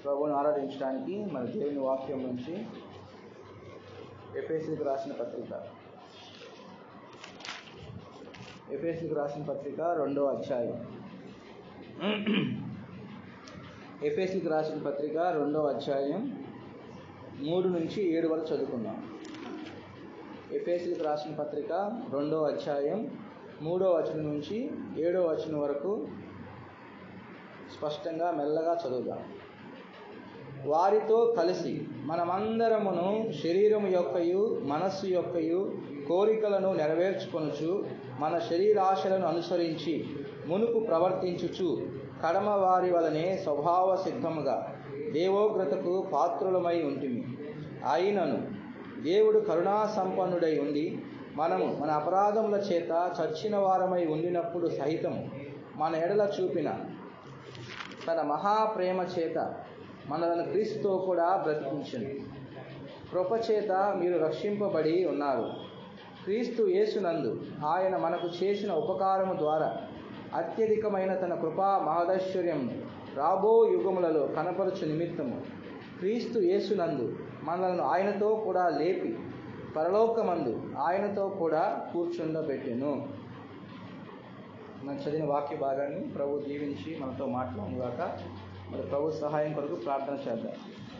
ప్రభువుని ఆరాధించడానికి మన దేవుని వాక్యం నుంచి ఎఫ్ఎస్సికి రాసిన పత్రిక ఎఫ్ఎస్సికి రాసిన పత్రిక రెండో అధ్యాయం ఎఫ్ఎస్సికి రాసిన పత్రిక రెండో అధ్యాయం మూడు నుంచి ఏడు వరకు చదువుకుందాం ఎఫ్ఎస్సికి రాసిన పత్రిక రెండో అధ్యాయం మూడో వచనం నుంచి ఏడో వచనం వరకు స్పష్టంగా మెల్లగా చదువుదాం వారితో కలిసి మనమందరమును శరీరము యొక్కయు మనస్సు యొక్కయు కోరికలను నెరవేర్చుకొనుచు మన శరీరాశలను అనుసరించి మునుపు ప్రవర్తించుచు కడమ వారి వలనే స్వభావ సిద్ధముగా దేవోగ్రతకు పాత్రులమై ఉంటిమి అయినను దేవుడు కరుణా సంపన్నుడై ఉండి మనము మన అపరాధముల చేత చచ్చిన వారమై ఉండినప్పుడు సహితము మన ఎడల చూపిన తన మహాప్రేమ చేత మనలను క్రీస్తుతో కూడా బ్రతికించింది కృపచేత మీరు రక్షింపబడి ఉన్నారు క్రీస్తు యేసునందు ఆయన మనకు చేసిన ఉపకారము ద్వారా అత్యధికమైన తన కృపా మహదైశ్వర్యం రాబో యుగములలో కనపరచు నిమిత్తము క్రీస్తు యేసునందు మనలను ఆయనతో కూడా లేపి పరలోకమందు ఆయనతో కూడా కూర్చుండబెట్టెను మనం చదివిన వాక్య భాగాన్ని ప్రభు దీవించి మనతో మాట్లాడుగాక మరి ప్రభు సహాయం కొరకు ప్రార్థన చేద్దాం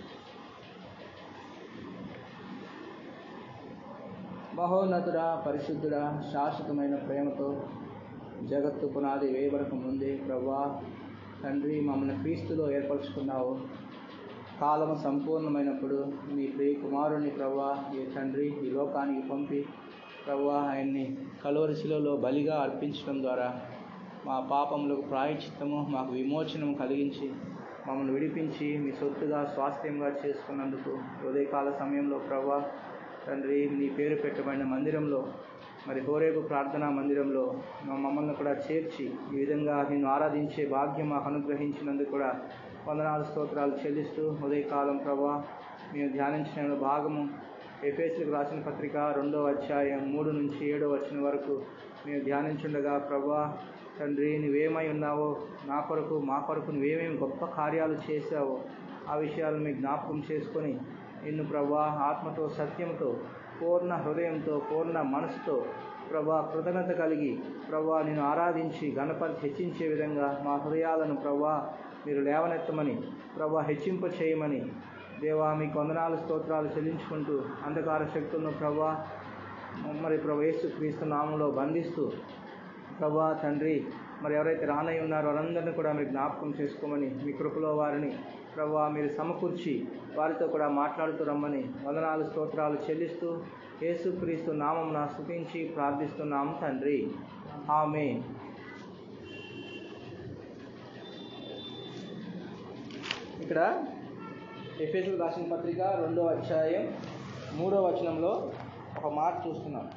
మహోన్నతుడా పరిశుద్ధుడా శాశ్వతమైన ప్రేమతో జగత్తు పునాది వేయబడక ముందే ప్రభా తండ్రి మమ్మల్ని క్రీస్తులో ఏర్పరచుకున్నావు కాలము సంపూర్ణమైనప్పుడు మీ ప్రియ కుమారుని ప్రవ్వా ఈ తండ్రి ఈ లోకానికి పంపి ప్రవ్వా ఆయన్ని కలోరిశిలలో బలిగా అర్పించడం ద్వారా మా పాపములకు ప్రాయచిత్తము మాకు విమోచనం కలిగించి మమ్మల్ని విడిపించి మీ సొత్తుగా స్వాస్థ్యంగా చేసుకున్నందుకు ఉదయకాల సమయంలో ప్రవ్వా తండ్రి నీ పేరు పెట్టబడిన మందిరంలో మరి హోరేపు ప్రార్థనా మందిరంలో మా మమ్మల్ని కూడా చేర్చి ఈ విధంగా నిన్ను ఆరాధించే భాగ్యం మాకు అనుగ్రహించినందుకు కూడా వందనాలు స్తోత్రాలు చెల్లిస్తూ ఉదయకాలం ప్రభా మేము ధ్యానించిన భాగము ఎఫ్ఎస్లకు రాసిన పత్రిక రెండో అధ్యాయం మూడు నుంచి ఏడో వచ్చిన వరకు మేము ధ్యానించుండగా ప్రభా తండ్రి నువ్వేమై ఉన్నావో నా కొరకు మా కొరకు నువ్వేమేమి గొప్ప కార్యాలు చేశావో ఆ విషయాలు మీ జ్ఞాపకం చేసుకొని నిన్ను ప్రభా ఆత్మతో సత్యంతో పూర్ణ హృదయంతో పూర్ణ మనసుతో ప్రభా కృతజ్ఞత కలిగి ప్రభా నేను ఆరాధించి గణపతి హెచ్చించే విధంగా మా హృదయాలను ప్రభా మీరు లేవనెత్తమని ప్రభా హెచ్చింప చేయమని దేవా మీకు వందనాలు స్తోత్రాలు చెల్లించుకుంటూ అంధకార శక్తులను ప్రభా మరి ప్రభు యేసు క్రీస్తు నామంలో బంధిస్తూ ప్రభా తండ్రి మరి ఎవరైతే రానై ఉన్నారో వారందరినీ కూడా మీరు జ్ఞాపకం చేసుకోమని మీ కృపలో వారిని ప్రభా మీరు సమకూర్చి వారితో కూడా మాట్లాడుతూ రమ్మని వందనాలు స్తోత్రాలు చెల్లిస్తూ యేసుక్రీస్తు నామం నా స్థుతించి ప్రార్థిస్తున్నాం తండ్రి ఆమె ఇక్కడ ఎఫ్ఎస్ఎల్ రాసిన పత్రిక రెండో అధ్యాయం మూడో వచనంలో ఒక మాట చూస్తున్నాం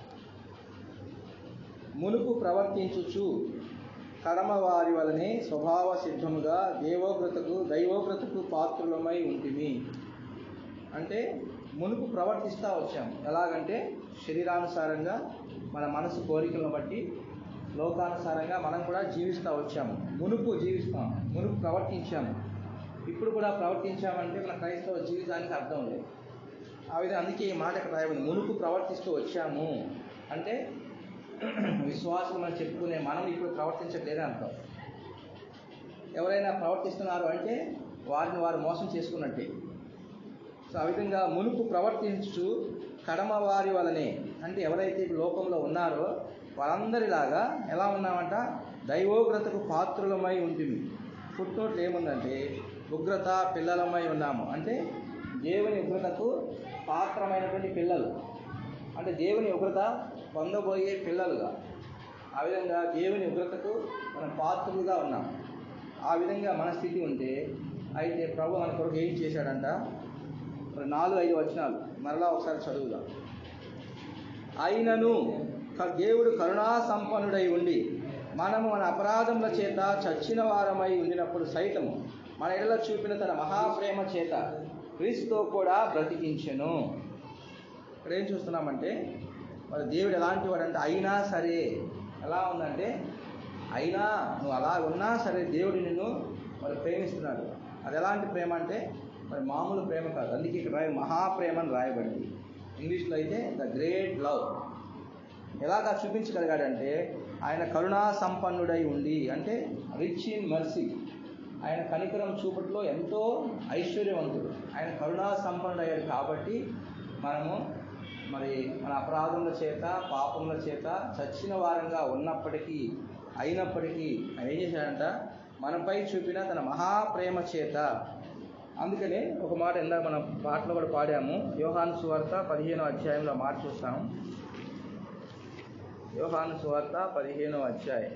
మునుపు ప్రవర్తించుచు కడమ వారి వలనే స్వభావ సిద్ధముగా దేవోగ్రతకు దైవోగ్రతకు పాత్రులమై ఉంటుంది అంటే మునుపు ప్రవర్తిస్తూ వచ్చాం ఎలాగంటే శరీరానుసారంగా మన మనసు కోరికలను బట్టి లోకానుసారంగా మనం కూడా జీవిస్తూ వచ్చాము మునుపు జీవిస్తాం మునుపు ప్రవర్తించాము ఇప్పుడు కూడా ప్రవర్తించామంటే మన క్రైస్తవ జీవితానికి అర్థం లేదు ఆ విధంగా అందుకే ఈ మాట ఇక్కడ రాయబడింది మునుపు ప్రవర్తిస్తూ వచ్చాము అంటే విశ్వాసం అని చెప్పుకునే మనం ఇప్పుడు ప్రవర్తించట్లేదని అర్థం ఎవరైనా ప్రవర్తిస్తున్నారు అంటే వారిని వారు మోసం చేసుకున్నట్టే సో ఆ విధంగా మునుపు ప్రవర్తించు కడమ వారి వలనే అంటే ఎవరైతే లోకంలో ఉన్నారో వాళ్ళందరిలాగా ఎలా ఉన్నామంట దైవోగ్రతకు పాత్రులమై ఉంటుంది ఫుట్నోట్లు ఏముందంటే ఉగ్రత పిల్లలమై ఉన్నాము అంటే దేవుని ఉగ్రతకు పాత్రమైనటువంటి పిల్లలు అంటే దేవుని ఉగ్రత పొందబోయే పిల్లలుగా ఆ విధంగా దేవుని ఉగ్రతకు మనం పాత్రులుగా ఉన్నాం ఆ విధంగా మన స్థితి ఉంటే అయితే ప్రభు మన కొరకు ఏం చేశాడంట మరి నాలుగు ఐదు వచనాలు మరలా ఒకసారి చదువుదాం అయినను క- దేవుడు కరుణా సంపన్నుడై ఉండి మనము మన అపరాధముల చేత చచ్చిన వారమై ఉండినప్పుడు సైతము మన ఎడల చూపిన తన మహాప్రేమ చేత క్రీస్తుతో కూడా బ్రతికించెను ఇక్కడ ఏం చూస్తున్నామంటే మరి దేవుడు ఎలాంటి వాడంటే అయినా సరే ఎలా ఉందంటే అయినా నువ్వు అలా ఉన్నా సరే దేవుడు నిన్ను మరి ప్రేమిస్తున్నాడు అది ఎలాంటి ప్రేమ అంటే మరి మామూలు ప్రేమ కాదు అందుకే ఇక్కడ రాయ మహాప్రేమ అని రాయబడింది ఇంగ్లీష్లో అయితే ద గ్రేట్ లవ్ ఎలాగా చూపించగలిగాడంటే ఆయన కరుణా సంపన్నుడై ఉండి అంటే రిచ్ ఇన్ మర్సీ ఆయన కనికరం చూపట్లో ఎంతో ఐశ్వర్యవంతుడు ఆయన కరుణా సంపన్నుడయ్యాడు కాబట్టి మనము మరి మన అపరాధముల చేత పాపముల చేత చచ్చిన వారంగా ఉన్నప్పటికీ అయినప్పటికీ ఆయన ఏం చేశాడంట మనపై చూపిన తన మహాప్రేమ చేత అందుకనే ఒక మాట ఇందాక మనం పాటలో కూడా పాడాము యోహాను సువార్త పదిహేనో అధ్యాయంలో మాట చూస్తాము యోహాను సువార్త పదిహేనో అధ్యాయం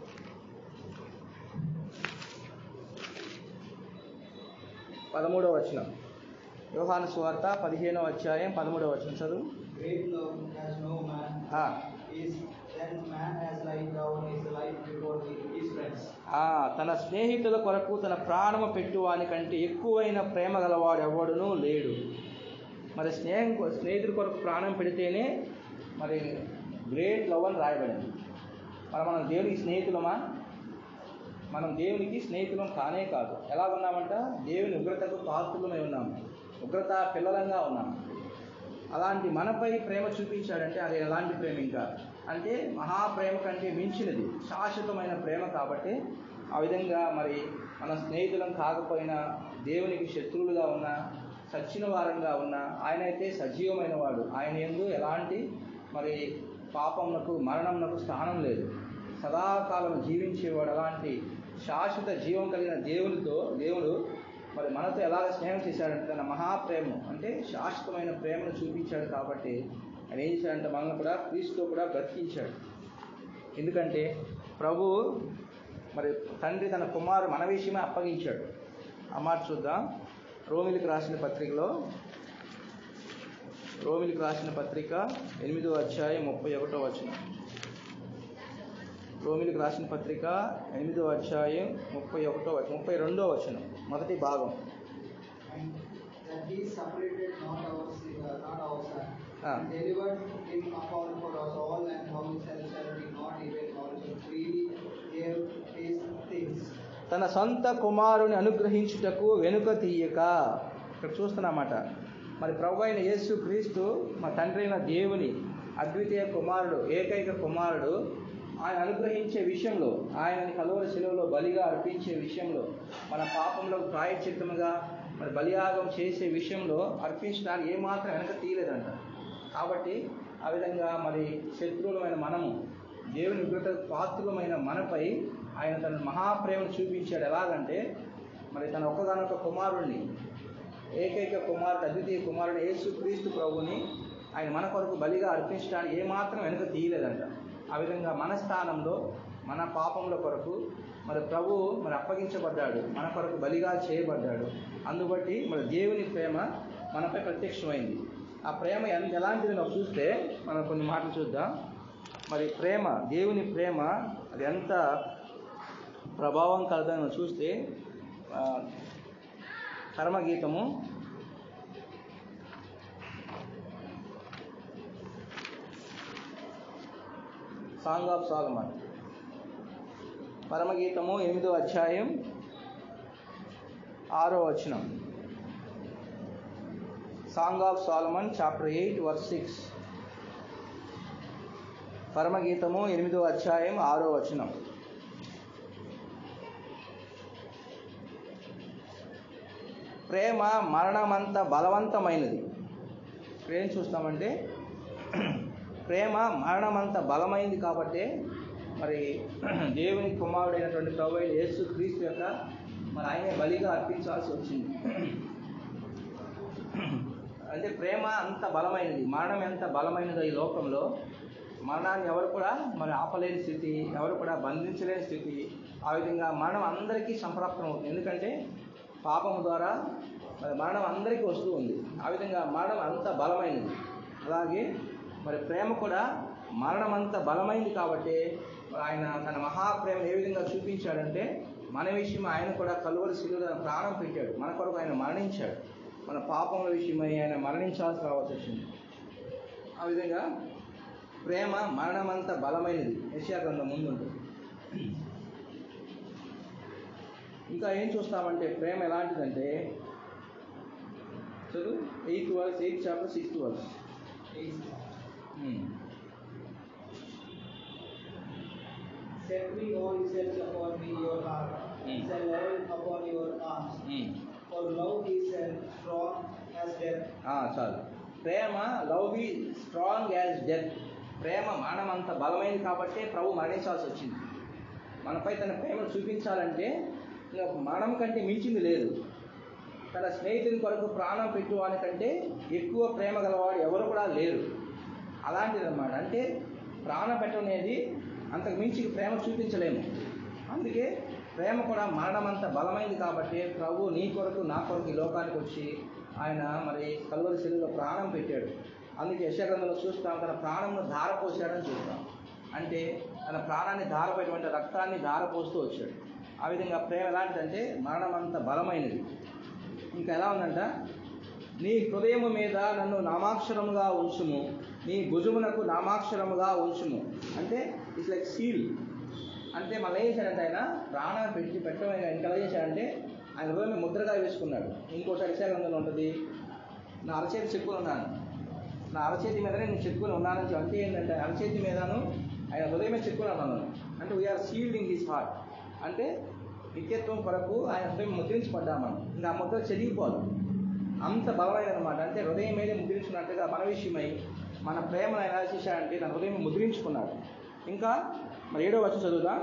పదమూడవ వచనం యోహాను సువార్త పదిహేనో అధ్యాయం పదమూడవ వచనం చదువు Great love has no man ఆ, is that man has laid down his life before his friends. ఆ, తన స్నేహితుల కొరకు తన ప్రాణము పెట్టువాని కంటే ఎక్కువైన ప్రేమ గలవాడు ఎవడునూ లేడు మరి స్నేహం కొ- స్నేహితుడి కొరకు ప్రాణం పెడితేనే మరి గ్రేట్ లవ్ అని రాయబడింది మరి మనం దేవునికి స్నేహితులమా మనం దేవునికి స్నేహితులం కానే కాదు ఎలా ఉన్నామంట దేవుని ఉగ్రతకు పాత్రులమై ఉన్నాము ఉగ్రత పిల్లలంగా ఉన్నాము అలాంటి మనపై ప్రేమ చూపించాడంటే అది ఎలాంటి ప్రేమ ఇంకా అంటే మహాప్రేమ కంటే మించినది శాశ్వతమైన ప్రేమ కాబట్టి ఆ విధంగా మరి మన స్నేహితులం కాకపోయినా దేవునికి శత్రువులుగా ఉన్న సచ్చిన వారంగా ఉన్న ఆయన అయితే సజీవమైన వాడు ఆయన ఎందు ఎలాంటి మరి పాపమునకు మరణమునకు స్థానం లేదు సదాకాలం జీవించేవాడు అలాంటి శాశ్వత జీవం కలిగిన దేవునితో దేవుడు మరి మనతో ఎలాగ స్నేహం చేశాడంటే తన మహాప్రేమ అంటే శాశ్వతమైన ప్రేమను చూపించాడు కాబట్టి ఆయన ఏం చేశాడంటే మనల్ని కూడా క్రీస్తుతో కూడా బ్రతికించాడు ఎందుకంటే ప్రభు మరి తండ్రి తన కుమారు మన విషయమే అప్పగించాడు ఆ మాట చూద్దాం రోమిలికి రాసిన పత్రికలో రోమిలికి రాసిన పత్రిక ఎనిమిదో అధ్యాయం ముప్పై ఒకటో వచనం రోమిలికి రాసిన పత్రిక ఎనిమిదో అధ్యాయం ముప్పై ఒకటో వచనం ముప్పై రెండో వచనం మొదటి భాగం And that he separated not our sin, uh, not our son, Ah. and delivered him upon for us all, and how himself shall be not even also freely gave his things. తన సొంత కుమారుని అనుగ్రహించుటకు వెనుక తీయక ఇక్కడ చూస్తున్నమాట మరి ప్రభు అయిన యేసు క్రీస్తు మా తండ్రి అయిన దేవుని అద్వితీయ కుమారుడు ఏకైక కుమారుడు ఆయన అనుగ్రహించే విషయంలో ఆయనని కలువరి శిలువలో బలిగా అర్పించే విషయంలో మన పాపంలో ప్రాయచిత్తముగా మరి బలియాగం చేసే విషయంలో అర్పించడానికి ఏమాత్రం వెనక తీయలేదంట కాబట్టి ఆ విధంగా మరి శత్రువులమైన మనము దేవుని ఉగ్రత పాత్రులమైన మనపై ఆయన తన మహాప్రేమను చూపించాడు ఎలాగంటే మరి తన ఒక్కగానొక్క కుమారుణ్ణి ఏకైక కుమారుడు అద్వితీయ కుమారుడు యేసు క్రీస్తు ప్రభుని ఆయన మన కొరకు బలిగా అర్పించడానికి ఏమాత్రం వెనుక తీయలేదంట ఆ విధంగా మన స్థానంలో మన పాపముల కొరకు మరి ప్రభు మరి అప్పగించబడ్డాడు మన కొరకు బలిగా చేయబడ్డాడు అందుబట్టి మరి దేవుని ప్రేమ మనపై ప్రత్యక్షమైంది ఆ ప్రేమ ఎంత ఎలాంటిది నాకు చూస్తే మనం కొన్ని మాటలు చూద్దాం మరి ప్రేమ దేవుని ప్రేమ అది ఎంత ప్రభావం కలదని మనం చూస్తే ఆ, కర్మగీతము సాంగ్ ఆఫ్ సాలమన్ పరమగీతము ఎనిమిదో అధ్యాయం ఆరో వచనం song of Solomon chapter eight verse six పరమగీతము ఎనిమిదో అధ్యాయం ఆరో వచనం ప్రేమ మరణమంత బలవంతమైనది ఇక్కడ ఏం చూస్తామంటే ప్రేమ మరణమంత బలమైంది కాబట్టే మరి దేవుని కుమారుడైనటువంటి ప్రభు అయిన యేసు క్రీస్తు యొక్క మరి ఆయనే బలిగా అర్పించాల్సి వచ్చింది అంటే ప్రేమ అంత బలమైనది మరణం ఎంత బలమైనదో ఈ లోకంలో మరణాన్ని ఎవరు కూడా మరి ఆపలేని స్థితి ఎవరు కూడా బంధించలేని స్థితి ఆ విధంగా మరణం అందరికీ సంప్రాప్తం అవుతుంది ఎందుకంటే పాపం ద్వారా మరి మరణం అందరికీ వస్తూ ఉంది ఆ విధంగా మరణం అంత బలమైనది అలాగే మరి ప్రేమ కూడా మరణం అంత బలమైంది కాబట్టి మరి ఆయన తన మహాప్రేమను ఏ విధంగా చూపించాడంటే మన విషయం ఆయన కూడా కలువరి శిలువ ప్రాణం పెట్టాడు మన కొరకు ఆయన మరణించాడు మన పాపముల విషయమై ఆయన మరణించాల్సి రావాల్సి వచ్చింది ఆ విధంగా ప్రేమ మరణమంత బలమైనది యెషయా గ్రంథం ముందు ఉంటుంది ఇంకా ఏం చూస్తామంటే ప్రేమ ఎలాంటిదంటే చదువు eighth verse eighth chapter sixth verse Set me all yourselves upon me your heart, Mm. set level upon your arms. For love is as strong as death, చాలు ప్రేమ love be strong as death ప్రేమ మానమంత బలమైంది కాబట్టే ప్రభు మరణించాల్సి వచ్చింది మనపై తన ప్రేమను చూపించాలంటే ఇంకా మరణం కంటే మించింది లేదు తన స్నేహితుని కొరకు ప్రాణం పెట్టువాని కంటే ఎక్కువ ప్రేమ గలవాడు ఎవరు కూడా లేరు అలాంటిది అనమాట అంటే ప్రాణం పెట్టడం అనేది అంతకు మించి ప్రేమ చూపించలేము అందుకే ప్రేమ కూడా మరణం అంత బలమైంది కాబట్టి ప్రభు నీ కొరకు నా కొరకు ఈ లోకానికి వచ్చి ఆయన మరి కలువరి శరీరంలో ప్రాణం పెట్టాడు అందుకే యశగ్రంథంలో చూస్తాం తన ప్రాణంను ధారపోసాడని చూస్తాం అంటే తన ప్రాణాన్ని ధారపోయేటువంటి రక్తాన్ని ధారపోస్తూ వచ్చాడు ఆ విధంగా ప్రేమ ఎలాంటిదంటే మరణం అంత బలమైనది ఇంకా ఎలా ఉందంట నీ హృదయము మీద నన్ను నామాక్షరముగా ఉంచుము నీ భుజమునకు నామాక్షరముగా ఉంచుము అంటే ఇట్స్ లైక్ సీల్ అంటే మళ్ళీ ఏం చేశాడంటే ఆయన ప్రాణం పెట్టి పెట్టడం ఇంకా ఎలా చేశాడంటే ఆయన హృదయం ముద్రగా వేసుకున్నాడు ఇంకోటి అరిశాగంలో ఉంటుంది నా అరచేతి చెక్కుని ఉన్నాను నా అరచేతి మీదనే నేను చెక్కుని ఉన్నానని చెప్పి అంటే ఏంటంటే అరచేతి మీదను ఆయన హృదయమే చెక్కుని ఉన్నాను అంటే we are sealed in his heart అంటే నిత్యత్వం కొరకు ఆయన హృదయం ముద్రించబడ్డా మనం ఇంకా ఆ ముద్ర చెరిగిపోదు అంత బలమైన అనమాట అంటే హృదయం మీదే ముద్రించుకున్నట్టుగా మన విషయమై మన ప్రేమను ఆయన ఎలా చేశాడంటే తన హృదయం ముద్రించుకున్నాడు ఇంకా మరి ఏడో వచ్చి చదువుదా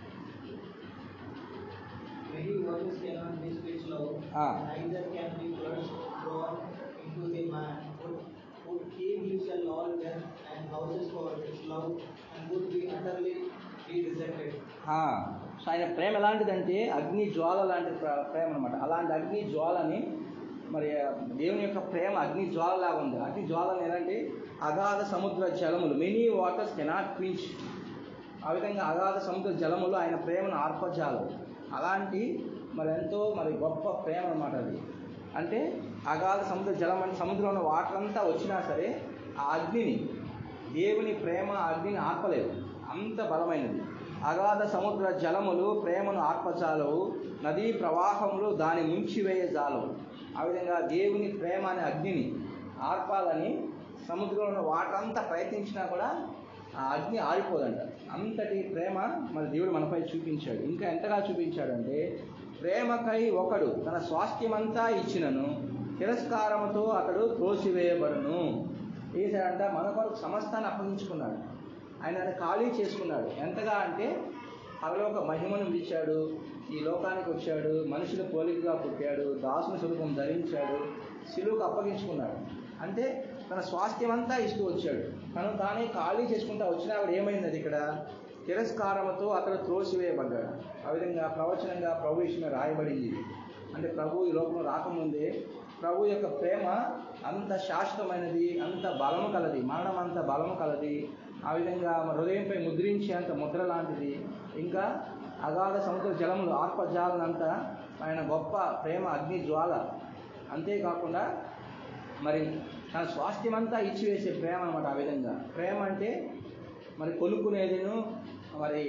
many waters cannot displace love, Ah. neither can be blood drawn into the man. Would, would he himself all death and houses for his love, and would be utterly be rejected. ఆ, so ఆయన ప్రేమ ఎలాంటిదంటే అగ్ని జ్వాల లాంటి ప్ర- ప్రేమ అనమాట అలాంటి అగ్ని జ్వాలని మరి ఆ, దేవుని యొక్క ప్రేమ అగ్ని జ్వాల లాగా ఉంది అగ్ని జ్వాలని ఎలాంటి అగాధ సముద్ర జలములు మెనీ వాటర్స్ కెనాట్ క్వించ్ ఆ విధంగా అగాధ సముద్ర జలములు ఆయన ప్రేమను ఆర్పజాలు అలాంటి మరి ఎంతో మరి గొప్ప ప్రేమ అనమాట అది అంటే అగాధ సముద్ర జలం అంటే సముద్రంలో వాటర్ అంతా వచ్చినా సరే ఆ అగ్నిని దేవుని ప్రేమ ఆ అగ్నిని ఆర్పలేదు అంత బలమైనది అగాధ సముద్ర జలములు ప్రేమను ఆర్పజాలవు నదీ ప్రవాహములు దాని ముంచివేయ జాలవు ఆ విధంగా దేవుని ప్రేమ అనే అగ్నిని ఆర్పాలని సముద్రంలో వాటర్ అంతా ప్రయత్నించినా కూడా ఆ అగ్ని ఆరిపోదంట అంతటి ప్రేమ మన దేవుడు మనపై చూపించాడు ఇంకా ఎంతగా చూపించాడంటే ప్రేమకై ఒకడు తన స్వాస్థ్యమంతా ఇచ్చినను తిరస్కారముతో అతడు త్రోసివేయబడును ఏసాడంట మన కొరకు సమస్తాన్ని అప్పగించుకున్నాడు ఆయన ఆయన ఖాళీ చేసుకున్నాడు ఎంతగా అంటే పరలోక మహిమను విడిచాడు ఈ లోకానికి వచ్చాడు మనుషుల పోలికగా పుట్టాడు దాసుని స్వరూపం ధరించాడు శిలువుకు అప్పగించుకున్నాడు అంటే తన స్వాస్థ్యం అంతా ఇస్తూ వచ్చాడు తను తానే ఖాళీ చేసుకుంటా వచ్చినా కూడా ఏమైంది అది ఇక్కడ తిరస్కారముతో అతడు త్రోసివేయబడ్డాడు ఆ విధంగా ప్రవచనంగా ప్రభు విషయమే రాయబడింది అంటే ప్రభు ఈ లోకంలో రాకముందే ప్రభు యొక్క ప్రేమ అంత శాశ్వతమైనది అంత బలము కలది మరణం అంత బలము కలది ఆ విధంగా మన హృదయంపై ముద్రించే అంత ముద్ర లాంటిది ఇంకా అగాధ సముద్ర జలములు ఆర్పజాలనంత ఆయన గొప్ప ప్రేమ అగ్ని జ్వాల అంతేకాకుండా మరి తన స్వాస్థ్యమంతా ఇచ్చివేసే ప్రేమ అనమాట ఆ విధంగా ప్రేమ అంటే మరి కొనుక్కునేదిను మరి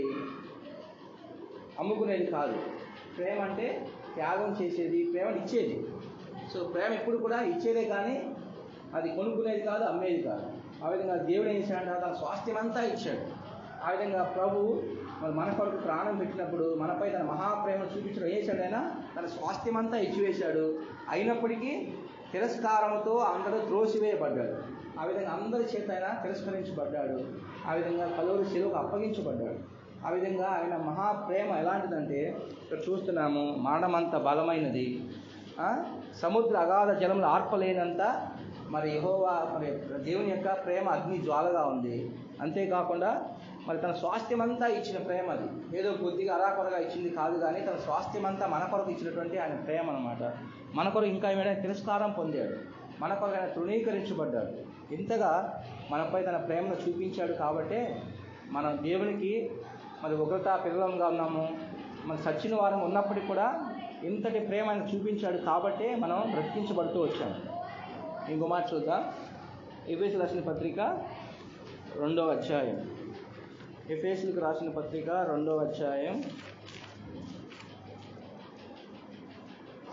అమ్ముకునేది కాదు ప్రేమ అంటే త్యాగం చేసేది ప్రేమను ఇచ్చేది సో ప్రేమ ఎప్పుడు కూడా ఇచ్చేదే కానీ అది కొనుక్కునేది కాదు అమ్మేది కాదు ఆ విధంగా దేవుడు ఏం చేశాడంటే తన స్వాస్థ్యం అంతా ఇచ్చాడు ఆ విధంగా ప్రభు మరి మన కొరకు ప్రాణం పెట్టినప్పుడు మనపై తన మహాప్రేమను చూపించడం ఏం చేశాడు ఆయన తన స్వాస్థ్యం అంతా ఇచ్చివేశాడు అయినప్పటికీ తిరస్కారంతో అందరూ త్రోసివేయబడ్డాడు ఆ విధంగా అందరి చేత ఆయన తిరస్కరించబడ్డాడు ఆ విధంగా కలువురు శిలువకు అప్పగించబడ్డాడు ఆ విధంగా ఆయన మహాప్రేమ ఎలాంటిదంటే ఇక్కడ చూస్తున్నాము మరణమంత బలమైనది ఆ, సముద్ర అగాధ జలములు ఆర్పలేనంత మరి యెహోవా మరి దేవుని యొక్క ప్రేమ అగ్ని జ్వాలగా ఉంది అంతేకాకుండా మరి తన స్వాస్థ్యం అంతా ఇచ్చిన ప్రేమ అది ఏదో కొద్దిగా అరాకొరగా ఇచ్చింది కాదు కానీ తన స్వాస్థ్యం అంతా మన కొరకు ఇచ్చినటువంటి ఆయన ప్రేమ అనమాట మన కొరకు ఇంకా ఏమైనా తిరస్కారం పొందాడు మన కొరకు ఆయన తృణీకరించబడ్డాడు ఇంతగా మనపై తన ప్రేమను చూపించాడు కాబట్టే మనం దేవునికి మరి ఉగ్రత పిల్లలంగా ఉన్నాము మన సచ్చిన వారం ఉన్నప్పటికీ కూడా ఇంతటి ప్రేమ ఆయన చూపించాడు కాబట్టే మనం బ్రతికించబడుతూ వచ్చాము ఇంకో మాట చూద్దాం ఎఫేసు రాసిన పత్రిక రెండవ అధ్యాయం ఎఫేసులకు రాసిన పత్రిక రెండవ అధ్యాయం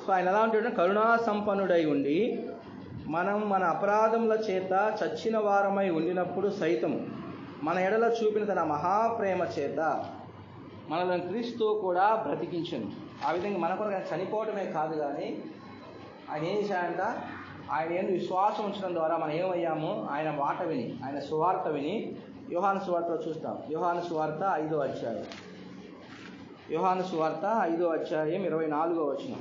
సో ఆయన ఎలా ఉంటాడు కరుణా సంపన్నుడై ఉండి మనం మన అపరాధముల చేత చచ్చిన వారమై ఉండినప్పుడు సైతము మన ఎడల చూపిన తన మహాప్రేమ చేత మనల్ని క్రీస్తు కూడా బ్రతికించను ఆ విధంగా మన కొరకు ఆయన చనిపోవటమే కాదు కానీ ఆయన ఏం చేశాడంట ఆయన ఏంటి విశ్వాసం ఉంచడం ద్వారా మనం ఏమయ్యాము ఆయన మాట విని ఆయన సువార్త విని యోహాను సువార్తలో చూస్తాం యోహాను సువార్త ఐదో అధ్యాయం యోహాను సువార్త ఐదో అధ్యాయం ఇరవై నాలుగో వచనం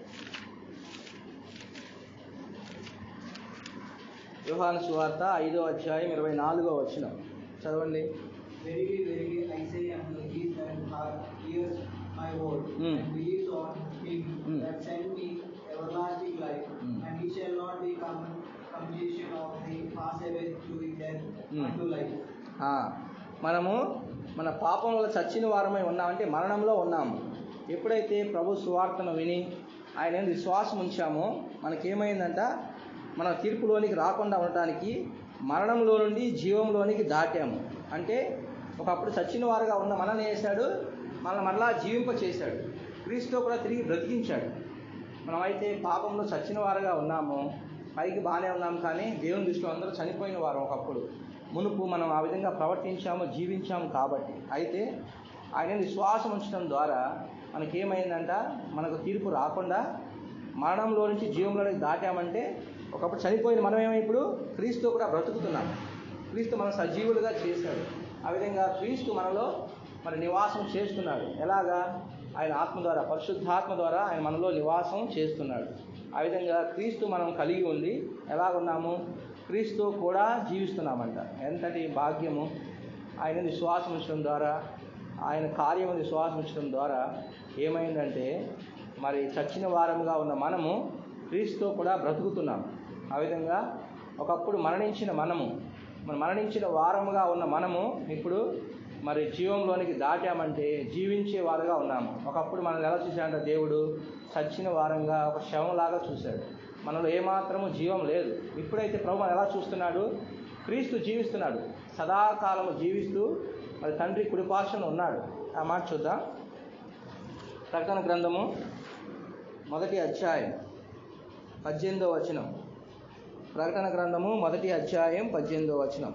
యోహాను సువార్త ఐదో అధ్యాయం ఇరవై నాలుగో వచనం చదవండి Verily, verily, I say unto thee that hath ears my word, Mm. and believes on him Mm. that sent me everlasting life, Mm. and he shall not be com- completion of the pass away to the death Mm. unto life. ఆ, మనము మన పాపం వల్ల చచ్చిన వారమై ఉన్నామంటే మరణంలో ఉన్నాము ఎప్పుడైతే ప్రభు సువార్తను విని ఆయన ఏంది విశ్వాసం ఉంచామో మనకేమైందంట మన తీర్పులోనికి రాకుండా ఉండటానికి మరణంలో నుండి జీవంలోనికి దాటాము అంటే ఒకప్పుడు చచ్చిన వారుగా ఉన్న మనల్ని చేశాడు మనల్ని మరలా జీవింప చేశాడు క్రీస్తు కూడా తిరిగి బ్రతికించాడు మనమైతే పాపంలో చచ్చిన వారుగా ఉన్నాము పైకి బాగానే ఉన్నాం కానీ దేవుని దృష్టిలో అందరూ చనిపోయిన వారు ఒకప్పుడు మునుపు మనం ఆ విధంగా ప్రవర్తించాము జీవించాము కాబట్టి అయితే ఆయన విశ్వాసం ఉంచడం ద్వారా మనకేమైందంట మనకు తీర్పు రాకుండా మరణంలో నుంచి జీవంలోకి దాటామంటే ఒకప్పుడు చనిపోయిన మనమేమో ఇప్పుడు క్రీస్తు కూడా బ్రతుకుతున్నాం క్రీస్తు మనం సజీవులుగా చేశాడు ఆ విధంగా క్రీస్తు మనలో మరి నివాసం చేస్తున్నాడు ఎలాగా ఆయన ఆత్మ ద్వారా పరిశుద్ధాత్మ ద్వారా ఆయన మనలో నివాసం చేస్తున్నాడు ఆ విధంగా క్రీస్తు మనం కలిగి ఉండి ఎలాగున్నాము క్రీస్తు కూడా జీవిస్తున్నామంట ఎంతటి భాగ్యము ఆయన విశ్వాసం ఉంచడం ద్వారా ఆయన కార్యము విశ్వాసం ఉంచడం ద్వారా ఏమైందంటే మరి చచ్చిన వారముగా ఉన్న మనము క్రీస్తు కూడా బ్రతుకుతున్నాం ఆ విధంగా ఒకప్పుడు మరణించిన మనము మరి మరణించిన వారముగా ఉన్న మనము ఇప్పుడు మరి జీవంలోనికి దాటామంటే జీవించే వారుగా ఉన్నాము ఒకప్పుడు మనల్ని ఎలా చూశాడంటే దేవుడు చచ్చిన వారంగా ఒక శవంలాగా చూశాడు మనలో ఏమాత్రము జీవం లేదు ఇప్పుడైతే ప్రభు మనం ఎలా చూస్తున్నాడు క్రీస్తు జీవిస్తున్నాడు సదాకాలము జీవిస్తూ మరి తండ్రి కుడిపార్శ్వన ఉన్నాడు ఆ మాట చూద్దాం ప్రకటన గ్రంథము మొదటి అధ్యాయం పద్దెనిమిదో వచనం ప్రకటన గ్రంథము మొదటి అధ్యాయం పద్దెనిమిదో వచనం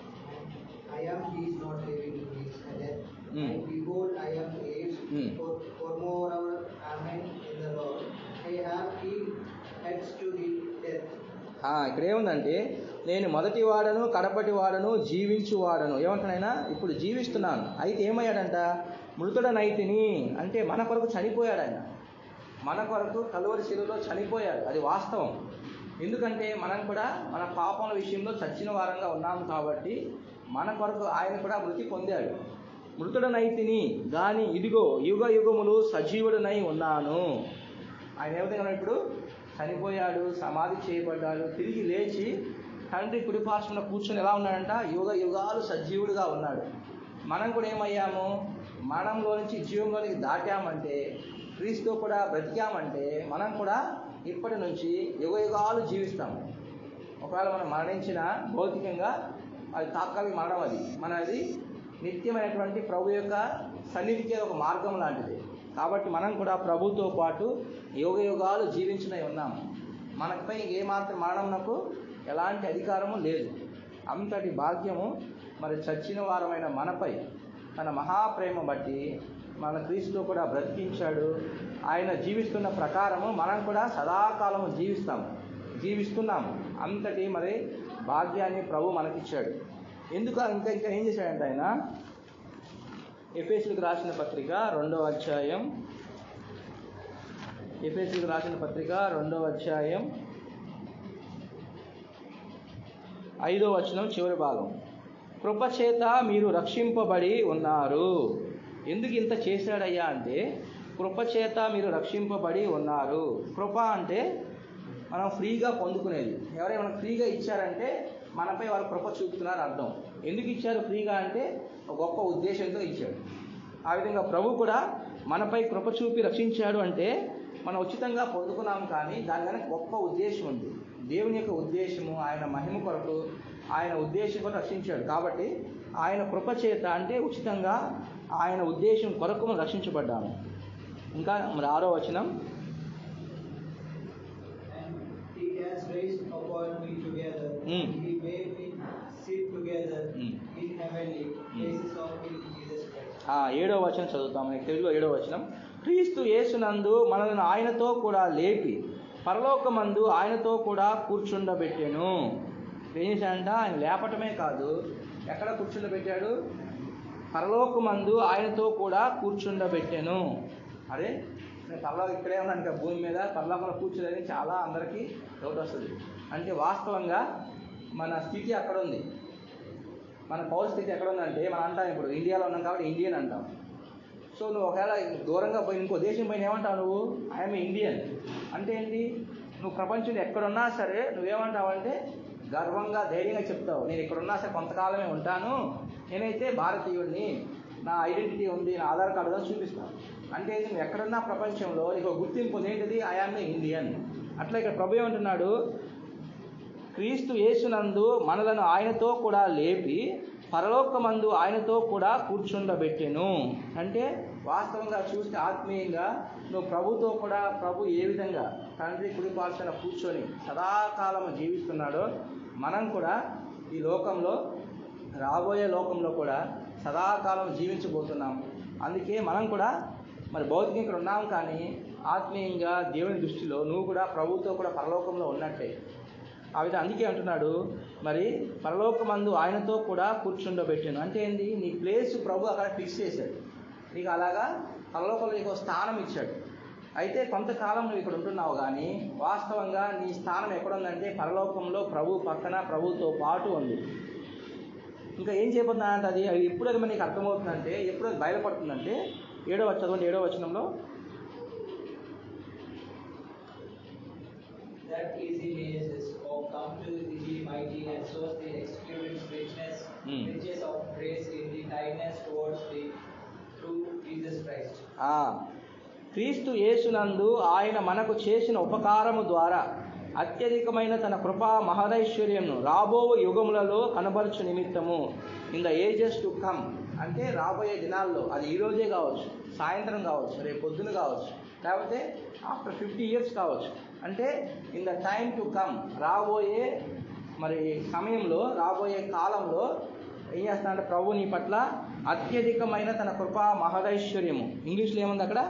I am he is not living in his death. Mm. And behold, I am aged, Mm. for, for moreover am I in the Lord. I have he heads to the death. ఆ, ఇక్కడ ఏముందంటే నేను మొదటి వాడను కడపటి వాడను జీవించు వాడను ఏమంటానైనా ఇప్పుడు జీవిస్తున్నాను అయితే ఏమయ్యాడంట మృతుడనైతిని అంటే మన కొరకు చనిపోయాడు ఆయన మన కొరకు కలువరి శిలువలో చనిపోయాడు అది వాస్తవం ఎందుకంటే మనం కూడా మన పాపముల విషయంలో చచ్చిన వారంగా ఉన్నాము కాబట్టి మన కొరకు ఆయన కూడా మృతి పొందాడు మృతుడనైతిని గాని ఇదిగో యుగ యుగములు సజీవుడనై ఉన్నాను ఆయన ఏ విధంగా ఉన్నాడు ఇప్పుడు చనిపోయాడు సమాధి చేయబడ్డాడు తిరిగి లేచి తండ్రి కుడిపార్శ్వన కూర్చొని ఎలా ఉన్నాడంట యుగ యుగాలు సజీవుడుగా ఉన్నాడు మనం కూడా ఏమయ్యాము మరణంలో నుంచి జీవంలోనికి దాటామంటే క్రీస్తు కూడా బ్రతికామంటే మనం కూడా ఇప్పటి నుంచి యుగ యుగాలు జీవిస్తాము ఒకవేళ మనం మరణించిన భౌతికంగా అది తాత్కాలిక మరణం అది మనది నిత్యమైనటువంటి ప్రభు యొక్క సన్నిధికి ఒక మార్గం లాంటిది కాబట్టి మనం కూడా ప్రభుతో పాటు యుగ యుగాలు జీవించినై ఉన్నాము మనపై ఏమాత్రం మరణంనకు ఎలాంటి అధికారము లేదు అంతటి భాగ్యము మరి చచ్చిన వారమైన మనపై తన మహాప్రేమ బట్టి మన క్రీస్తు కూడా బ్రతికించాడు ఆయన జీవిస్తున్న ప్రకారము మనం కూడా సదాకాలము జీవిస్తాము జీవిస్తున్నాము అంతటి మరి భాగ్యాన్ని ప్రభు మనకిచ్చాడు ఎందుకు ఇంకా ఇంకా ఏం చేశాడంటే ఆయన ఎఫేసులకు రాసిన పత్రిక రెండవ అధ్యాయం ఎఫేసులకు రాసిన పత్రిక రెండవ అధ్యాయం ఐదో వచనం చివరి భాగం కృపచేత మీరు రక్షింపబడి ఉన్నారు ఎందుకు ఇంత చేశాడయ్యా అంటే కృపచేత మీరు రక్షింపబడి ఉన్నారు కృప అంటే మనం ఫ్రీగా పొందుకునేది ఎవరైనా మనకు ఫ్రీగా ఇచ్చారంటే మనపై వారు కృప చూపుతున్నారు అర్థం ఎందుకు ఇచ్చారు ఫ్రీగా అంటే ఒక గొప్ప ఉద్దేశంతో ఇచ్చాడు ఆ విధంగా ప్రభు కూడా మనపై కృప చూపి రక్షించాడు అంటే మనం ఉచితంగా పొందుకున్నాం కానీ దాని వెనక గొప్ప ఉద్దేశం ఉంది దేవుని యొక్క ఉద్దేశము ఆయన మహిమ కొరకు ఆయన ఉద్దేశం కొరకు రక్షించాడు కాబట్టి ఆయన కృప చేత అంటే ఉచితంగా ఆయన ఉద్దేశం కొరకు మనం రక్షించబడ్డాము ఇంకా మరి ఆరో వచనం ఆ, ఏడో వచనం చదువుతాం మనకి తెలుగులో ఏడో వచనం క్రీస్తు యేసునందు మనల్ని ఆయనతో కూడా లేపి పరలోకమందు ఆయనతో కూడా కూర్చుండబెట్టెను ఏం చేశాడంట ఆయన లేపటమే కాదు ఎక్కడ కూర్చుండబెట్టాడు పరలోకమందు ఆయనతో కూడా కూర్చుండబెట్టెను అరే నేను పరలోక ఇక్కడే ఉన్నాను ఇంకా భూమి మీద పరలోకంలో కూర్చోలేదని చాలా అందరికీ డౌట్ వస్తుంది అంటే వాస్తవంగా మన స్థితి అక్కడ ఉంది మన పౌర స్థితి ఎక్కడ ఉందంటే మనం అంటాం ఇప్పుడు ఇండియాలో ఉన్నాం కాబట్టి ఇండియన్ అంటాం సో నువ్వు ఒకవేళ దూరంగా పోయి ఇంకో దేశం పోయిన ఏమంటావు నువ్వు ఐఎమ్ ఇండియన్ అంటే ఏంటి నువ్వు ప్రపంచంలో ఎక్కడున్నా సరే నువ్వేమంటావంటే గర్వంగా ధైర్యంగా చెప్తావు నేను ఇక్కడున్నా సరే కొంతకాలమే ఉంటాను నేనైతే భారతీయుడిని నా ఐడెంటిటీ ఉంది నా ఆధార్ కార్డు ఉందని చూపిస్తాను అంటే ఏంటి? నువ్వు ఎక్కడున్నా ప్రపంచంలో నీకు ఒక గుర్తింపు ఉంది ఏంటిది ఐఆమ్ ఇండియన్ అట్లా ఇక్కడ ప్రభు ఏమంటున్నాడు క్రీస్తు యేసునందు మనలను ఆయనతో కూడా లేపి పరలోకమందు ఆయనతో కూడా కూర్చుండబెట్టెను అంటే వాస్తవంగా చూస్తే ఆత్మీయంగా నువ్వు ప్రభుతో కూడా ప్రభు ఏ విధంగా తండ్రి కుడిపాల్సిన కూర్చొని సదాకాలం జీవిస్తున్నాడో మనం కూడా ఈ లోకంలో రాబోయే లోకంలో కూడా సదాకాలం జీవించబోతున్నాం అందుకే మనం కూడా మరి భౌతికంగా ఇక్కడ ఉన్నాం కానీ ఆత్మీయంగా దేవుని దృష్టిలో నువ్వు కూడా ప్రభుతో కూడా పరలోకంలో ఉన్నట్టే ఆ విధంగా అందుకే అంటున్నాడు మరి పరలోకమందు ఆయనతో కూడా కూర్చుండబెట్టాను అంటే ఏంది నీ ప్లేస్ ప్రభు అక్కడ ఫిక్స్ చేశాడు నీకు అలాగా పరలోకంలో నీకు ఒక స్థానం ఇచ్చాడు అయితే కొంతకాలం నువ్వు ఇక్కడ ఉంటున్నావు కానీ వాస్తవంగా నీ స్థానం ఎక్కడ ఉందంటే పరలోకంలో ప్రభు పక్కన ప్రభుతో పాటు ఉంది ఇంకా ఏం చేయబోతున్నానంటే అది అది ఎప్పుడు అది మనకి అర్థమవుతుందంటే ఎప్పుడు అది బయలుపడుతుందంటే ఏడో వచ్చ చదవండి ఏడో వచనంలో That easy means of come to thee mighty and shows the exquisite richness, Hmm. riches of grace in the kindness towards the through Jesus Christ. ఆ, క్రీస్తు యేసునందు ఆయన మనకు చేసిన ఉపకారము ద్వారా అత్యధికమైన తన కృపా మహదైశ్వర్యంను రాబో యుగములలో కనబరచు నిమిత్తము in the ages to come అంటే రాబోయే దినాల్లో అది ఈ రోజే కావచ్చు సాయంత్రం కావచ్చు రేపు పొద్దున కావచ్చు లేకపోతే ఆఫ్టర్ ఫిఫ్టీ ఇయర్స్ కావచ్చు అంటే in the time to come రాబోయే మరి సమయంలో రాబోయే కాలంలో ఏం చేస్తాడంటే ప్రభు నీ పట్ల అత్యధికమైన తన కృపా మహదైశ్వర్యము ఇంగ్లీష్లో ఏముంది అక్కడ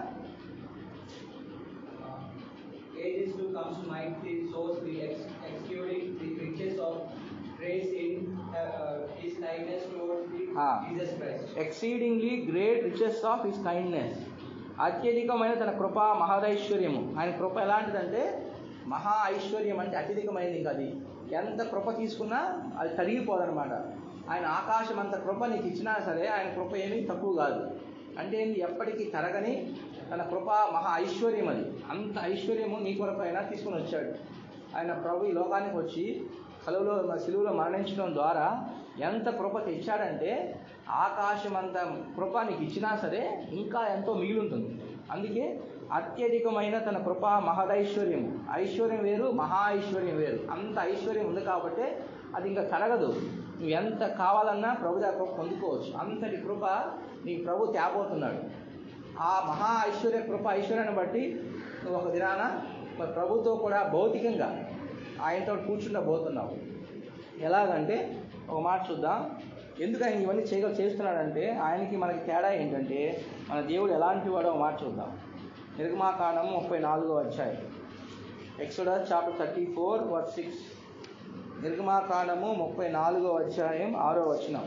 Uh, ages to comes mighty shows the ex- executing the riches of grace in uh, uh, his kindness towards the Ah. Jesus Christ. Exceedingly great riches of his kindness అత్యధికమైన తన కృప మహదైశ్వర్యము ఆయన కృప ఎలాంటిదంటే మహా ఐశ్వర్యం అంటే అత్యధికమైనది ఇంకా అది ఎంత కృప తీసుకున్నా అది తరిగిపోదన్నమాట ఆయన ఆకాశం అంత కృప నీకు ఇచ్చినా సరే ఆయన కృప ఏమీ తక్కువ కాదు అంటే ఏంది ఎప్పటికీ తరగని తన కృప మహా ఐశ్వర్యం అది అంత ఐశ్వర్యము నీ కొరకు ఆయన తీసుకుని వచ్చాడు ఆయన ప్రభు ఈ లోకానికి వచ్చి కలువులో సిలువులో మరణించడం ద్వారా ఎంత కృప తెచ్చాడంటే ఆకాశం అంత కృప నీకు ఇచ్చినా సరే ఇంకా ఎంతో మిగిలి ఉంటుంది అందుకే అత్యధికమైన తన కృప మహదైశ్వర్యం ఐశ్వర్యం వేరు మహా ఐశ్వర్యం వేరు అంత ఐశ్వర్యం ఉంది కాబట్టి అది ఇంకా తరగదు నువ్వు ఎంత కావాలన్నా ప్రభు దగ్గర కృప పొందుకోవచ్చు అంతటి కృప నీ ప్రభు తేబోతున్నాడు ఆ మహా ఐశ్వర్య కృప ఐశ్వర్యాన్ని బట్టి నువ్వు ఒక దినాన మరి ప్రభుతో కూడా భౌతికంగా ఆయనతో కూర్చుండబోతున్నావు ఎలాగంటే ఒక మాట చూద్దాం ఎందుకు ఆయన ఇవన్నీ చేయగ చేస్తున్నాడంటే ఆయనకి మనకి తేడా ఏంటంటే మన దేవుడు ఎలాంటి వాడో ఒక మాట చూద్దాం నిర్గమాకాండం ముప్పై నాలుగో అధ్యాయం Exodus chapter thirty four verse six నిర్గమాకాండము ముప్పై నాలుగో అధ్యాయం ఆరో వచనం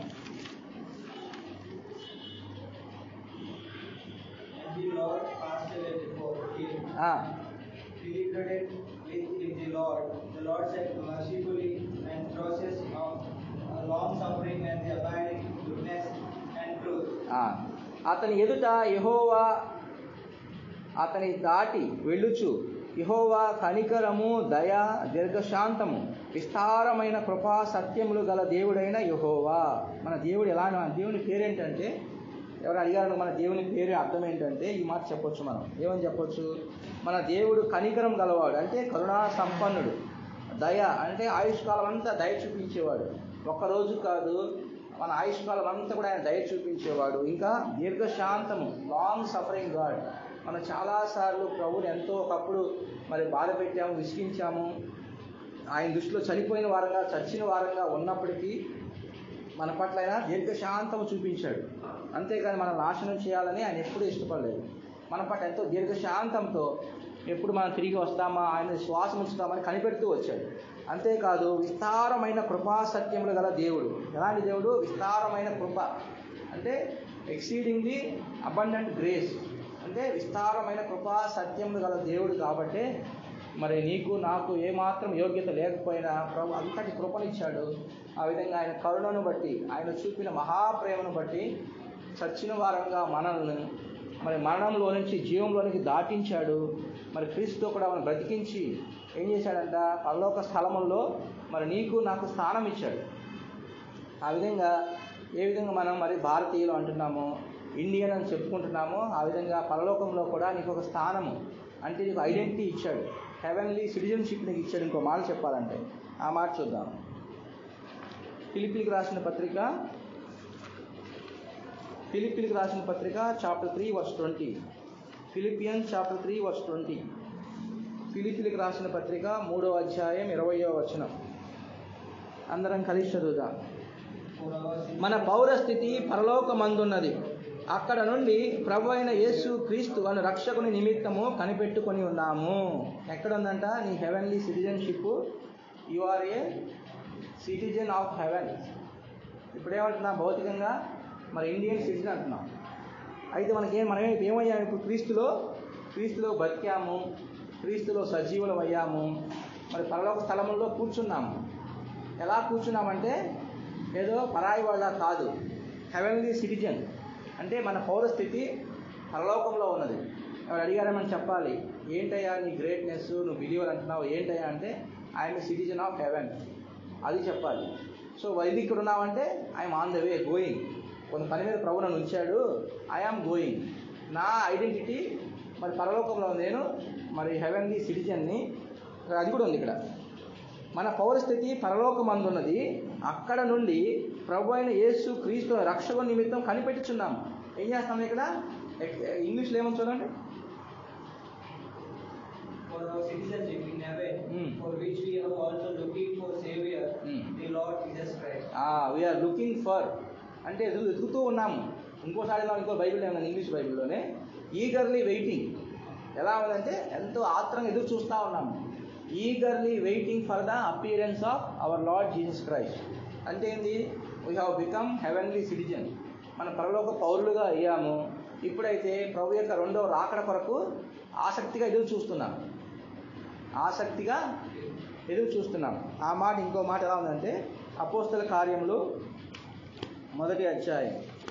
And the Lord passed away before him. ఆ, He delivered with, with the Lord. The Lord said mercifully and process of uh, long suffering and the abiding goodness and truth. ఆ, అతని ఎదుట యహోవా అతని దాటి వెళ్ళుచు యహోవా కనికరము దయ దీర్ఘశాంతము విస్తారమైన కృపా సత్యములు గల దేవుడైన యహోవా మన దేవుడు ఎలా మన దేవుని పేరేంటంటే ఎవరు అడిగారు మన దేవుని పేరు అర్థం ఏంటంటే ఈ మాట చెప్పొచ్చు మనం ఏమని చెప్పొచ్చు మన దేవుడు కనికరం గలవాడు అంటే కరుణా సంపన్నుడు దయ అంటే ఆయుష్కాలం అంతా దయ చూపించేవాడు ఒక్కరోజు కాదు మన ఆయుష్కాలం అంతా కూడా ఆయన దయ చూపించేవాడు ఇంకా దీర్ఘశాంతము లాంగ్ సఫరింగ్ గాడ్ మనం చాలాసార్లు ప్రభుని ఎంతో ఒకప్పుడు మరి బాధ పెట్టాము విసిగించాము ఆయన దృష్టిలో చనిపోయిన వారంగా చచ్చిన వారంగా ఉన్నప్పటికీ మన పట్ల ఆయన దీర్ఘశాంతము చూపించాడు అంతేకాని మనం నాశనం చేయాలని ఆయన ఎప్పుడూ ఇష్టపడలేదు మన పట్ల ఎంతో దీర్ఘశాంతంతో ఎప్పుడు మనం తిరిగి వస్తామా ఆయన శ్వాసం ఉంచుతామని కనిపెడుతూ వచ్చాడు అంతేకాదు విస్తారమైన కృపా సత్యములు గల దేవుడు ఎలాంటి దేవుడు విస్తారమైన కృప అంటే ఎక్సీడింగ్లీ అబండెంట్ గ్రేస్ అంటే విస్తారమైన కృపా సత్యములు గల దేవుడు కాబట్టే మరి నీకు నాకు ఏమాత్రం యోగ్యత లేకపోయినా ప్రభు అంతటి కృపనిచ్చాడు ఆ విధంగా ఆయన కరుణను బట్టి ఆయన చూపిన మహాప్రేమను బట్టి చచ్చిన వారంగా మనల్ని మరి మరణంలో నుంచి జీవంలోనికి దాటించాడు మరి క్రీస్తుతో కూడా మనం బ్రతికించి ఏం చేశాడంట పరలోక స్థలముల్లో మరి నీకు నాకు స్థానం ఇచ్చాడు ఆ విధంగా ఏ విధంగా మనం మరి భారతీయులు అంటున్నామో ఇండియన్ అని చెప్పుకుంటున్నామో ఆ విధంగా పరలోకంలో కూడా నీకు ఒక స్థానము అంటే నీకు ఐడెంటిటీ ఇచ్చాడు హెవెన్లీ సిటిజన్షిప్ నీకు ఇచ్చాడు ఇంకో మాట చెప్పాలంటే ఆ మాట చూద్దాం ఫిలిపిలకు రాసిన పత్రిక ఫిలిపిలకు రాసిన పత్రిక chapter three verse twenty Philippian chapter three verse twenty ఫిలిపిలకు రాసిన పత్రిక మూడో అధ్యాయం ఇరవయో వచనం అందరం కలిసి చదువుదాం For our మన పౌరస్థితి పరలోకమందున్నది అక్కడ నుండి ప్రభు అయిన యేసు క్రీస్తు అను రక్షకుని నిమిత్తము కనిపెట్టుకొని ఉన్నాము ఎక్కడ ఉందంట నీ heavenly citizenship you are a citizen of heaven ఇప్పుడు ఏమంటున్నా భౌతికంగా మరి ఇండియన్ సిటిజన్ అంటున్నాం అయితే మనకేం మనం ఏమయ్యాము ఇప్పుడు క్రీస్తులో క్రీస్తులో బతికాము క్రీస్తులో సజీవులం అయ్యాము మరి పరలోక స్థలముల్లో కూర్చున్నాము ఎలా కూర్చున్నామంటే ఏదో పరాయి వాళ్ళ కాదు హెవెన్లీ సిటిజన్ అంటే మన పౌరస్థితి పరలోకంలో ఉన్నది ఎవరు అడిగారని చెప్పాలి ఏంటయ్యా నీ గ్రేట్నెస్ నువ్వు బిలీవర్ అంటున్నావు ఏంటయ్యా అంటే ఐఎమ్ సిటిజన్ ఆఫ్ హెవెన్ అది చెప్పాలి సో వైది ఇక్కడ ఉన్నామంటే I'm on the way going కొంత పని మీద ప్రభు నన్ను ఉంచాడు ఐఆమ్ గోయింగ్ నా ఐడెంటిటీ మరి పరలోకంలో నేను మరి హెవెన్లీ సిటిజన్ని అది కూడా ఉంది ఇక్కడ మన పౌరస్థితి పరలోకమందున్నది అక్కడ నుండి ప్రభు అయిన యేసు క్రీస్తు రక్షక నిమిత్తం కనిపెట్టుచున్నాం ఏం చేస్తాం ఇక్కడ ఎక్- ఇంగ్లీష్లో ఏమని చూడండి for our citizenship in heaven, Hmm. for which we are also looking for Savior, Hmm. the Lord Jesus Christ. We are looking for అంటే ఎదుగు ఎదుగుతూ ఉన్నాము ఇంకోసారి ఇలా ఇంకో బైబిల్ ఏమన్నా ఇంగ్లీష్ బైబిల్లోనే ఈగర్లీ వెయిటింగ్ ఎలా ఉందంటే ఎంతో ఆత్రంగా ఎదురు చూస్తూ ఉన్నాము eagerly waiting for the appearance of our Lord Jesus Christ అంటే ఏంది we have become heavenly citizen మన పరలోక పౌరులుగా అయ్యాము ఇప్పుడైతే ప్రభు యొక్క రెండవ రాకడ కొరకు ఆసక్తిగా ఎదురు చూస్తున్నాం ఆసక్తిగా ఎదురు చూస్తున్నాం ఆ మాట ఇంకో మాట ఎలా ఉందంటే అపోస్తల కార్యములు మొదటి అధ్యాయం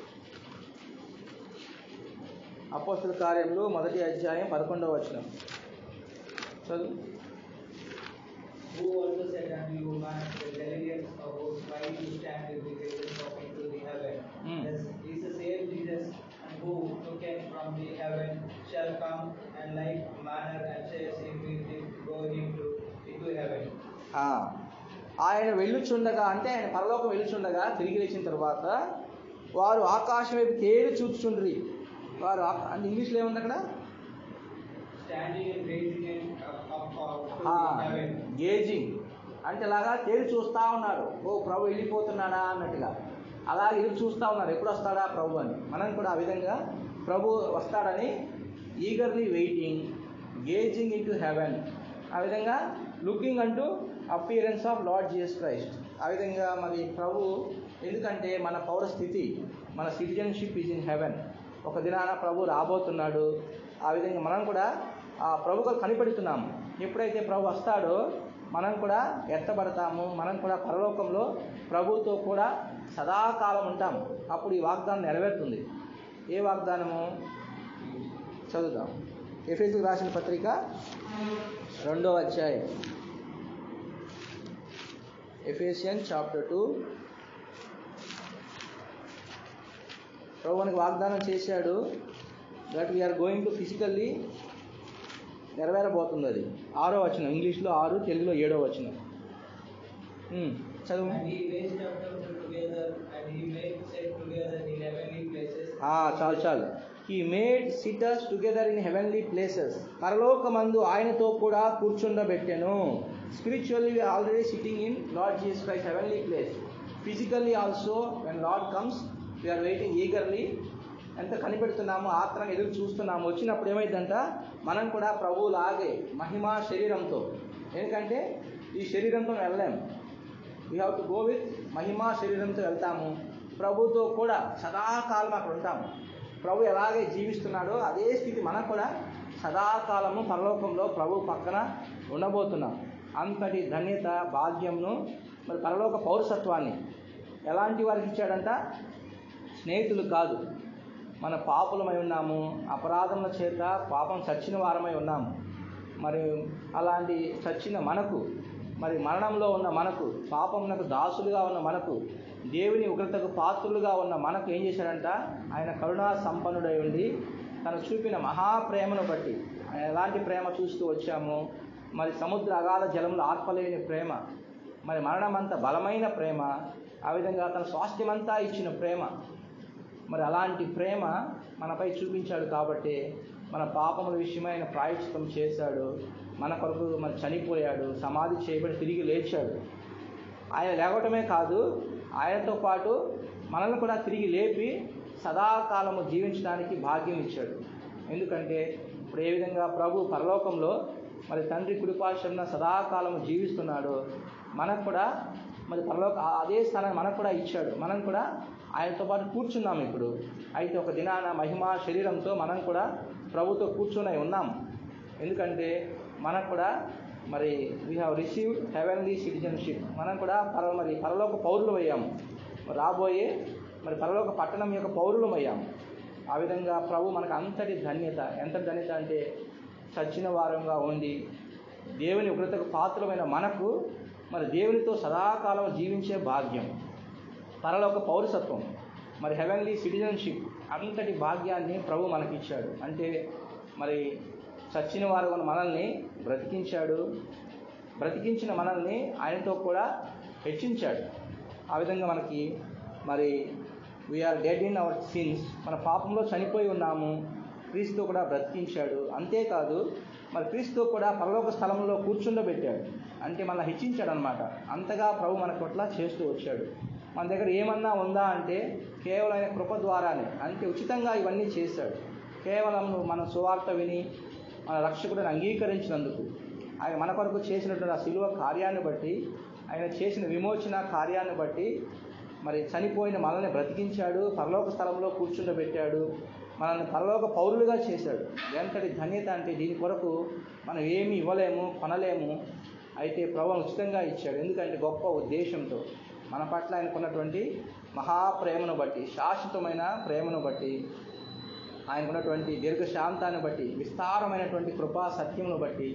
అపోస్తల కార్యములు మొదటి అధ్యాయం పదకొండవ వచనం చదువు Who also said unto you, man, the Galileans of whose right you stand with the faces of into the heaven. Hmm. This is the same Jesus, and who took it from the heaven shall come and like manner and says if we did go into into heaven. ఆ, ఆయన వెళ్ళుచుండగా అంటే ఆయన పరలోకం వెళ్ళుచుండగా తిరిగి లేచిన తర్వాత వారు ఆకాశం వైపు తేలి చూచుచుండ్రి వారు ఆక- అంటే ఇంగ్లీష్లో ఏముంది అక్కడ Standing and raising it up, up, up to ఆ, the heaven. గేజింగ్ అంటే ఇలాగా తేలి చూస్తూ ఉన్నారు ఓ ప్రభు వెళ్ళిపోతున్నాడా అన్నట్టుగా అలాగే ఎదురు చూస్తూ ఉన్నారు ఎప్పుడు వస్తాడా ప్రభు అని మనం కూడా ఆ విధంగా ప్రభు వస్తాడని eagerly waiting gazing into heaven ఆ విధంగా లుకింగ్ అంటూ appearance of Lord Jesus Christ ఆ విధంగా మరి ప్రభు ఎందుకంటే మన పౌర స్థితి మన సిటిజన్షిప్ ఈజ్ ఇన్ హెవెన్ ఒక దినాన ప్రభు రాబోతున్నాడు ఆ విధంగా మనం కూడా ఆ ప్రభుకు కనిపెడుతున్నాము ఎప్పుడైతే ప్రభు వస్తాడో మనం కూడా ఎత్తబడతాము మనం కూడా పరలోకంలో ప్రభుతో కూడా సదాకాలం ఉంటాము అప్పుడు ఈ వాగ్దానం నెరవేరుతుంది ఏ వాగ్దానము చదువుదాం ఎఫ్ఎస్కి రాసిన పత్రిక రెండో అధ్యాయం ఎఫేసియన్ చాప్టర్ టూ ప్రభు మనకి వాగ్దానం చేశాడు that we are going to physically నెరవేరబోతుంది అది ఆరో వచనం ఇంగ్లీష్లో ఆరు తెలుగులో ఏడో వచనం ఉమ్, చదువు And he raised up them together, and he made set together in heavenly places. ఆ, చాలు చాలు ఈ made sitters together in heavenly places పరలోకమందు ఆయనతో కూడా కూర్చుండబెట్టెను spiritually already sitting in Lord Jesus Christ heavenly place physically also when Lord comes we are waiting eagerly ఎంత కనిపెడుతున్నాము ఆత్రంగా ఎదురు చూస్తున్నాము వచ్చినప్పుడు ఏమైందంట మనం కూడా ప్రభువులాగే మహిమా శరీరంతో ఎందుకంటే ఈ శరీరంతో వెళ్ళలేము we have to go with మహిమా శరీరంతో వెళ్తాము ప్రభుతో కూడా సదాకాలం అక్కడ ఉంటాము ప్రభు ఎలాగే జీవిస్తున్నాడో అదే స్థితి మనకు కూడా సదాకాలము పరలోకంలో ప్రభు పక్కన ఉండబోతున్నాం అంతటి ధన్యత భాగ్యంను మరి పరలోక పౌరసత్వాన్ని ఎలాంటి వారికి ఇచ్చాడంట స్నేహితులు కాదు మన పాపులమై ఉన్నాము అపరాధముల చేత పాపం చచ్చిన వారమై ఉన్నాము మరి అలాంటి చచ్చిన మనకు మరి మరణంలో ఉన్న మనకు పాపమునకు దాసులుగా ఉన్న మనకు దేవుని ఉగ్రతకు పాత్రులుగా ఉన్న మనకు ఏం చేశాడంట ఆయన కరుణా సంపన్నుడై ఉండి తను చూపిన మహాప్రేమను బట్టి ఆయన ఎలాంటి ప్రేమ చూస్తూ వచ్చాము మరి సముద్ర అగాధ జలంలో ఆర్పలేని ప్రేమ మరి మరణమంత బలమైన ప్రేమ ఆ విధంగా తన స్వాస్థ్యమంతా ఇచ్చిన ప్రేమ మరి అలాంటి ప్రేమ మనపై చూపించాడు కాబట్టి మన పాపముల విషయమై ఆయన ప్రాయశ్చితం చేశాడు మన కొరకు మరి చనిపోయాడు సమాధి చేయబడి తిరిగి లేచాడు ఆయన లేవటమే కాదు ఆయనతో పాటు మనల్ని కూడా తిరిగి లేపి సదాకాలము జీవించడానికి భాగ్యం ఇచ్చాడు ఎందుకంటే ఇప్పుడు ఏ విధంగా ప్రభు పరలోకంలో మరి తండ్రి కుడిపాశంన సదాకాలము జీవిస్తున్నాడు మనకు కూడా మరి పరలోక ఆ- అదే స్థానాన్ని మనకు కూడా ఇచ్చాడు మనం కూడా ఆయనతో పాటు కూర్చున్నాం ఇప్పుడు అయితే ఒక దినాన మహిమ శరీరంతో మనం కూడా ప్రభుతో కూర్చుని ఉన్నాం ఎందుకంటే మనకు కూడా మరి we have received heavenly citizenship మనం కూడా పర మరి పరలోక పౌరులు అయ్యాము రాబోయే మరి పరలోక పట్టణం యొక్క పౌరులం అయ్యాము ఆ విధంగా ప్రభు మనకు అంతటి ధన్యత ఎంత ధన్యత అంటే చచ్చిన వారంగా ఉండి దేవుని ఉగ్రతకు పాత్రమైన మనకు మరి దేవునితో సదాకాలం జీవించే భాగ్యం పరలోక పౌరసత్వం మరి హెవెన్లీ సిటిజన్షిప్ అంతటి భాగ్యాన్ని ప్రభు మనకిచ్చాడు అంటే మరి చచ్చిన వారు ఉన్న మనల్ని బ్రతికించాడు బ్రతికించిన మనల్ని ఆయనతో కూడా హెచ్చించాడు ఆ విధంగా మనకి మరి we are dead in our sins మన పాపంలో చనిపోయి ఉన్నాము క్రీస్తు కూడా బ్రతికించాడు అంతేకాదు మరి క్రీస్తు కూడా పరలోక స్థలంలో కూర్చుండబెట్టాడు అంటే మన హెచ్చించాడు అనమాట అంతగా ప్రభు మన పట్ల చేస్తూ వచ్చాడు మన దగ్గర ఏమన్నా ఉందా అంటే కేవలం ఆయన కృప ద్వారానే అంటే ఉచితంగా ఇవన్నీ చేశాడు కేవలం నువ్వు మన సువార్త విని మన రక్షకుడిని అంగీకరించినందుకు ఆయన మన కొరకు చేసినటువంటి ఆ శిలువ కార్యాన్ని బట్టి ఆయన చేసిన విమోచన కార్యాన్ని బట్టి మరి చనిపోయిన మనల్ని బ్రతికించాడు పరలోక స్థలంలో కూర్చుండబెట్టాడు మనల్ని పరలోక పౌరులుగా చేశాడు ఎంతటి ధన్యత అంటే దీని కొరకు మనం ఏమి ఇవ్వలేము కొనలేము అయితే ప్రభు ఉచితంగా ఇచ్చాడు ఎందుకంటే గొప్ప ఉద్దేశంతో మన పట్ల ఆయనకున్నటువంటి మహాప్రేమను బట్టి శాశ్వతమైన ప్రేమను బట్టి ఆయనకున్నటువంటి దీర్ఘశాంతాన్ని బట్టి విస్తారమైనటువంటి కృపా సత్యమును బట్టి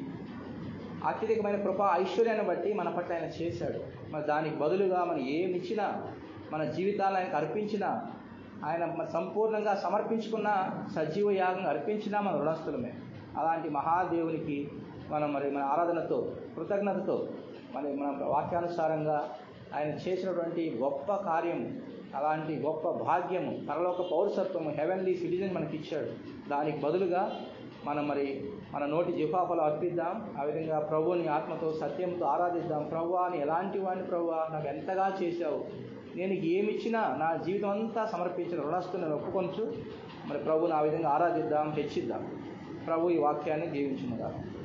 అత్యధికమైన కృప ఐశ్వర్యాన్ని బట్టి మన పట్ల ఆయన చేశాడు మరి దానికి బదులుగా మనం ఏమి ఇచ్చినా మన జీవితాలను ఆయనకు అర్పించినా ఆయన మన సంపూర్ణంగా సమర్పించుకున్న సజీవ యాగం అర్పించినా మన రుణస్థులమే అలాంటి మహాదేవునికి మనం మరి మన ఆరాధనతో కృతజ్ఞతతో మరి మన వాక్యానుసారంగా ఆయన చేసినటువంటి గొప్ప కార్యం అలాంటి గొప్ప భాగ్యము పరలోక పౌరసత్వము హెవెన్లీ సిటిజన్ మనకి ఇచ్చాడు దానికి బదులుగా మనం మరి మన నోటి జిఫాఫలు అర్పిద్దాం ఆ విధంగా ప్రభువుని ఆత్మతో సత్యంతో ఆరాధిద్దాం ప్రభు అని ఎలాంటి వాడిని ప్రభు నాకు ఎంతగా చేశావు నేను నీకు ఏమి ఇచ్చినా నా జీవితం అంతా సమర్పించిన రుణస్తుని నేను ఒప్పుకొనచ్చు మరి ప్రభుని ఆ విధంగా ఆరాధిద్దాం హెచ్చిద్దాం ప్రభు ఈ వాక్యాన్ని దీవించునుగా